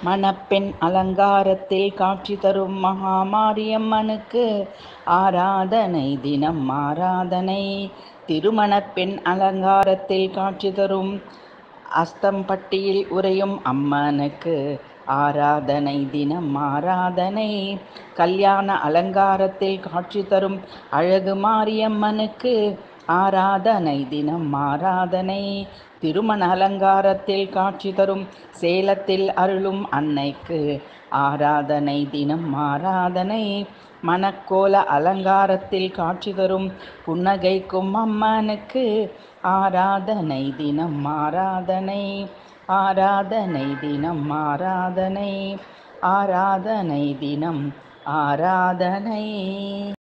மணப்பெண் அலங்காரத்தில் காட்சி தரும் மகாமாரியம்மனுக்கு ஆராதனை தினம் ஆராதனை திருமணப் பெண் அலங்காரத்தில் காட்சி தரும் அஸ்தம்பட்டியில் உறையும் அம்மனுக்கு ஆராதனை தினம் ஆராதனை கல்யாண அலங்காரத்தில் காட்சி தரும் அழகு மாரியம்மனுக்கு ஆராதனை தினம் ஆராதனை திருமண அலங்காரத்தில் காட்சி தரும் சேலத்தில் அருளும் அன்னைக்கு ஆராதனை தினம் ஆராதனை மணக்கோல அலங்காரத்தில் காட்சி தரும் புன்னகைக்கும் அம்மனுக்கு ஆராதனை தினம் ஆராதனை ஆராதனை தினம் ஆராதனை ஆராதனை தினம் ஆராதனை